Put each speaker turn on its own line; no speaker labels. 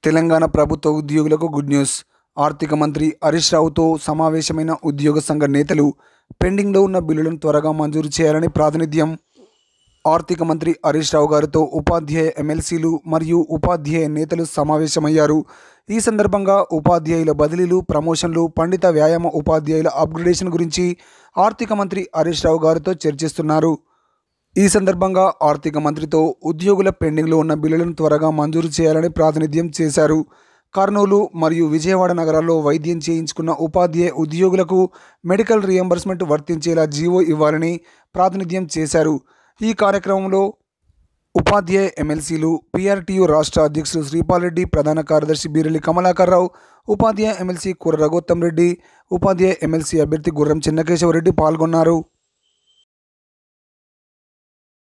తెలంగాణ ప్రభుత్వ ఉద్యోగులకు good news ఆర్థిక మంత్రి హరీష్ రావుతో సమావేశమైన ఉద్యోగ సంఘ నేతలు పెండింగ్లో ఉన్న బిల్లులను త్వరగా మంజూరు చేయాలని ప్రాతినిధ్యం ఆర్థిక మంత్రి హరీష్ రావు గారితో ఉపాధ్యాయ ఎమ్మెల్సీలు మరియు ఉపాధ్యాయ నేతలు సమావేశమయ్యారు ఈ సందర్భంగా ఉపాధ్యాయుల బదిలీలు ప్రమోషన్లు పండిత వ్యాయామ ఉపాధ్యాయుల అప్గ్రేడేషన్ గురించి ఆర్థిక మంత్రి హరీష్ రావు గారితో చర్చిస్తున్నారు ఈ సందర్భంగా ఆర్థిక మంత్రితో ఉద్యోగుల పెండింగ్లో ఉన్న బిల్లులను త్వరగా మంజూరు చేయాలని ప్రాతినిధ్యం చేశారు కర్నూలు మరియు విజయవాడ నగరాల్లో వైద్యం చేయించుకున్న ఉపాధ్యాయ ఉద్యోగులకు మెడికల్ రియంబర్స్మెంట్ వర్తించేలా జీవో ఇవ్వాలని ప్రాతినిధ్యం చేశారు ఈ కార్యక్రమంలో ఉపాధ్యాయ ఎమ్మెల్సీలు పీఆర్టీయూ రాష్ట్ర అధ్యక్షులు శ్రీపాల్ రెడ్డి ప్రధాన కార్యదర్శి బీరెల్లి కమలాకర్ రావు ఉపాధ్యాయ ఎమ్మెల్సీ కుర్ర రఘోత్తం రెడ్డి ఉపాధ్యాయ ఎమ్మెల్సీ అభ్యర్థి గుర్రం చిన్నకేశవరెడ్డి పాల్గొన్నారు